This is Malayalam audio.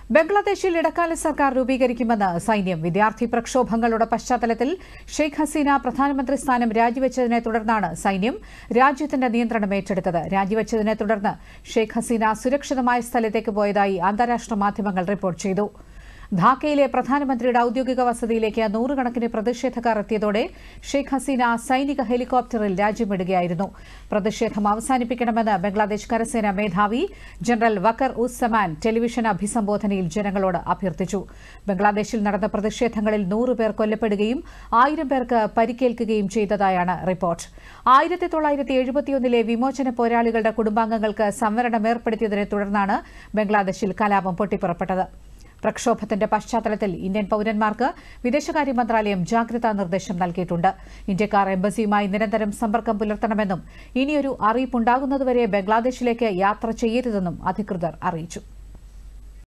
ബംഗ്ലാദേശിൽ ഇടക്കാല സർക്കാർ രൂപീകരിക്കുമെന്ന് സൈന്യം വിദ്യാർത്ഥി പ്രക്ഷോഭങ്ങളുടെ പശ്ചാത്തലത്തിൽ ഷെയ്ഖ് ഹസീന പ്രധാനമന്ത്രി സ്ഥാനം രാജിവെച്ചതിനെ തുടർന്നാണ് സൈന്യം രാജ്യത്തിന്റെ നിയന്ത്രണം ഏറ്റെടുത്തത് രാജിവെച്ചതിനെ തുടർന്ന് ഷെയ്ഖ് ഹസീന സുരക്ഷിതമായ സ്ഥലത്തേക്ക് പോയതായി അന്താരാഷ്ട്ര മാധ്യമങ്ങൾ റിപ്പോർട്ട് ചെയ്തു ധാക്കയിലെ പ്രധാനമന്ത്രിയുടെ ഔദ്യോഗിക വസതിയിലേക്ക് നൂറുകണക്കിന് പ്രതിഷേധക്കാർ എത്തിയതോടെ ഷെയ്ഖ് ഹസീന സൈനിക ഹെലികോപ്റ്ററിൽ രാജ്യം വിടുകയായിരുന്നു പ്രതിഷേധം അവസാനിപ്പിക്കണമെന്ന് ബംഗ്ലാദേശ് കരസേന മേധാവി ജനറൽ വക്കർ ഉസ് സമാൻ ടെലിവിഷൻ അഭിസംബോധനയിൽ ജനങ്ങളോട് അഭ്യർത്ഥിച്ചു ബംഗ്ലാദേശിൽ നടന്ന പ്രതിഷേധങ്ങളിൽ നൂറ് പേർ കൊല്ലപ്പെടുകയും ആയിരം പേർക്ക് പരിക്കേൽക്കുകയും ചെയ്തതായാണ് റിപ്പോർട്ട് ആയിരത്തി തൊള്ളായിരത്തി എഴുപത്തിയൊന്നിലെ വിമോചന പോരാളികളുടെ കുടുംബാംഗങ്ങൾക്ക് സംവരണം ഏർപ്പെടുത്തിയതിനെ തുടർന്നാണ് ബംഗ്ലാദേശിൽ കലാപം പൊട്ടിപ്പുറപ്പെട്ടത് പ്രക്ഷോഭത്തിന്റെ പശ്ചാത്തലത്തിൽ ഇന്ത്യൻ പൌരന്മാർക്ക് വിദേശകാര്യ മന്ത്രാലയം ജാഗ്രതാ നിർദ്ദേശം നൽകിയിട്ടുണ്ട് ഇന്ത്യക്കാർ എംബസിയുമായി നിരന്തരം സമ്പർക്കം പുലർത്തണമെന്നും ഇനിയൊരു അറിയിപ്പുണ്ടാകുന്നതുവരെ ബംഗ്ലാദേശിലേക്ക് യാത്ര ചെയ്യരുതെന്നും അധികൃതർ അറിയിച്ചു